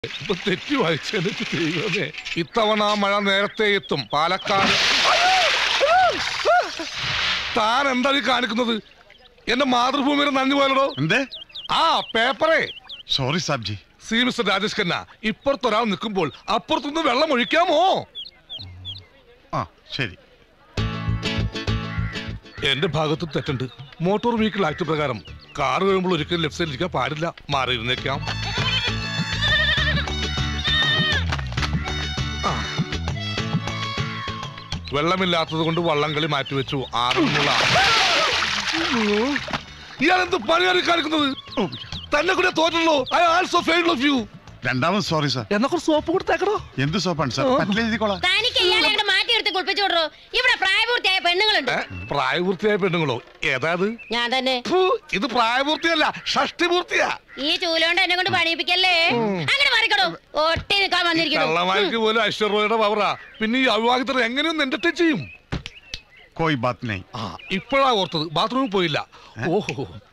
ഇപ്പൊ തെറ്റി വായിച്ചെന്റെ ദൈവമേ ഇത്തവണ ആ മഴ നേരത്തെ എത്തും പാലക്കാട് താൻ എന്താ ഈ കാണിക്കുന്നത് എന്റെ മാതൃഭൂമിയുടെ നന്ദി പോയല്ലോ എന്തേ ആ പേപ്പറേ സോറി സാബ് ജി സി മിസ്റ്റർ രാജേഷ് ഖന്ന ഇപ്പുറത്തൊരാൾ നിൽക്കുമ്പോൾ അപ്പുറത്തുനിന്ന് വെള്ളം ഒഴിക്കാമോ ആ ശരി എന്റെ ഭാഗത്ത് തെറ്റുണ്ട് മോട്ടോർ വെഹിക്കിൾ ആക്ട് പ്രകാരം കാർ കഴിയുമ്പോൾ ഒരിക്കലും ലെഫ്റ്റ് സൈഡിൽ ഇരിക്കാൻ പാടില്ല മാറി ഇരുന്നേക്കാം ആ. വെള്ളമില്ലാത്തത് കൊണ്ട് വള്ളംകളി മാറ്റിവെച്ചു ആറന്മുള ഇയാളെന്ത് പണിയാണ് കാണിക്കുന്നത് തന്നെ കൂടെ തോറ്റല്ലോ I also fail of you രണ്ടാമത് സോറി സാർ എന്നാ കുറച്ച് സോപ്പ് കൊടുത്തേക്കടോ എന്ത് സോപ്പാണ് സാർ പറ്റില്ല എഴുതിക്കോളാം തനിക്ക് ഇയാളെ അങ്ങട് മാറ്റിയെടുത്ത് കുളിപ്പിച്ചു വിടറോ ഇവിടെ പ്രായപൂർത്തിയായ പെണ്ണുങ്ങളുണ്ട് ഏ, പ്രായപൂർത്തിയായ പെണ്ണുങ്ങളോ ഏതാത് ഞാൻ തന്നെ ഫു, ഇത് പ്രായപൂർത്തിയല്ല ഷഷ്ടിപൂർത്തിയാ ഈ ചൂലോണ്ട് എന്നെ കൊണ്ട് പണിയിപ്പിക്കല്ലേ അങ്ങനെ മാറിക്കടോ ഒട്ടി നിൽക്കാൻ വന്നിരിക്കണോ കള്ളമാർക്ക് പോലും ഐശ്വര്യയുടെ പവറാ പിന്നെ ഈ അവിവാഹിതർ എങ്ങനെയൊന്നും എന്റർടൈൻ ചെയ്യും കോയി ബാത്ത് നൈ ആ ഇപ്പോഴാ ഓർത്തത് ബാത്റൂമിൽ പോയില്ല ഓഹോ